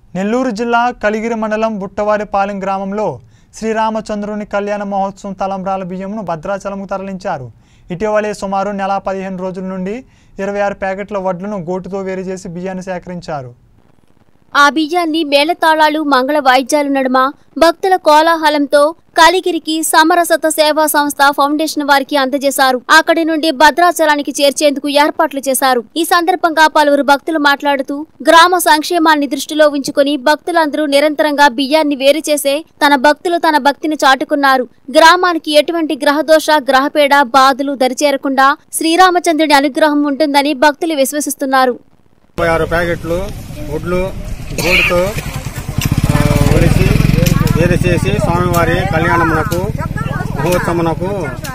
నెల్లూరు జిల్లా కలిగిరి మండలం బుట్టవారిపాలెం గ్రామంలో శ్రీరామచంద్రుని కళ్యాణ మహోత్సవం తలంబ్రాల బియ్యంను భద్రాచలంకు తరలించారు ఇటీవలే సుమారు నెల పదిహేను రోజుల నుండి ఇరవై ఆరు ప్యాకెట్ల వడ్లను గోటుతో వేరు చేసి బియ్యాన్ని సేకరించారు ఆ బియ్యాన్ని మేళతాళాలు మంగళ వాయిద్యాలు నడుమ భక్తుల కోలాహలంతో కలిగిరికి సమరసత సేవా సంస్థ ఫౌండేషన్ వారికి అందజేశారు అక్కడి నుండి భద్రాచలానికి చేర్చేందుకు ఏర్పాట్లు చేశారు ఈ సందర్భంగా పలువురు భక్తులు మాట్లాడుతూ గ్రామ సంక్షేమాన్ని దృష్టిలో ఉంచుకుని భక్తులందరూ నిరంతరంగా బియ్యాన్ని వేరు చేసే తన భక్తులు తన భక్తిని చాటుకున్నారు గ్రామానికి ఎటువంటి గ్రహదోష గ్రహపేడ బాధలు దరిచేరకుండా శ్రీరామచంద్రుడి అనుగ్రహం ఉంటుందని భక్తులు విశ్వసిస్తున్నారు ముప్పై ఆరు ప్యాకెట్లు వడ్లు గోడుతో ఆ, ఒలిసి వేరు చేసి స్వామివారి కళ్యాణమునకు మహోత్సవమునకు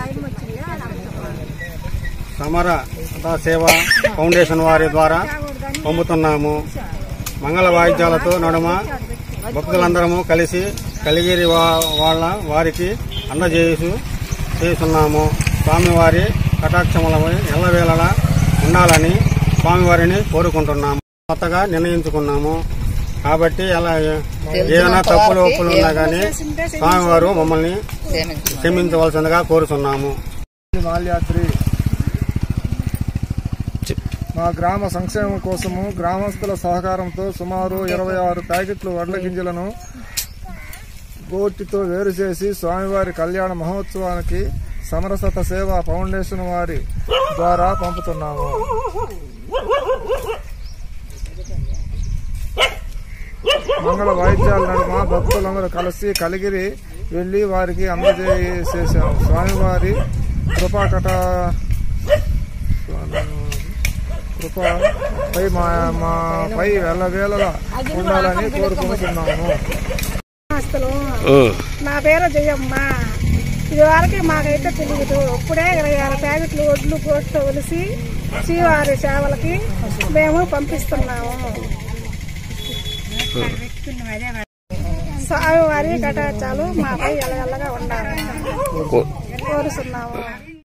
సమర సేవ ఫౌండేషన్ వారి ద్వారా పంపుతున్నాము మంగళ వాయిద్యాలతో నడుమ భక్తులందరము కలిసి కలిగిరి వా- వాళ్ళ వారికి అందజేసు చేస్తున్నాము స్వామివారి కటాక్షములపై ఎల్లవేళలా ఉండాలని స్వామివారిని కోరుకుంటున్నాము కొత్తగా నిర్ణయించుకున్నాము కాబట్టి అలా ఏదైనా తప్పులు ఒప్పులు ఉన్నా కానీ స్వామివారు మమ్మల్ని క్షమించవలసిందిగా కోరుతున్నాము మాల్యాద్రి మా గ్రామ సంక్షేమం కోసము గ్రామస్తుల సహకారంతో సుమారు ఇరవై ఆరు ప్యాకెట్లు వడ్ల గింజలను గోటితో వేరు చేసి స్వామివారి కళ్యాణ మహోత్సవానికి సమరసత సేవ ఫౌండేషన్ వారి ద్వారా పంపుతున్నాము మంగళ వాయిద్యాల నడుమ భక్తులందరూ కలిసి కలిగిరి వెళ్లి వారికి అందజేసేసాము స్వామివారి కృపాకట కృపపై మా మా పై వెళ్ళవేళలా ఉండాలని కోరుకుంటున్నాము అసలు నా పేరు జయమ్మ ఇది వరకు మాకైతే తెలియదు ఇప్పుడే ఇరవై ఆరు ప్యాకెట్లు ఒడ్లు గోట్లు ఒలిసి శ్రీవారి సేవలకి మేము పంపిస్తున్నాము స్వామివారి కటాచాలు మాపై ఎలగెల్లగా ఉండాలి కోరుతున్నాము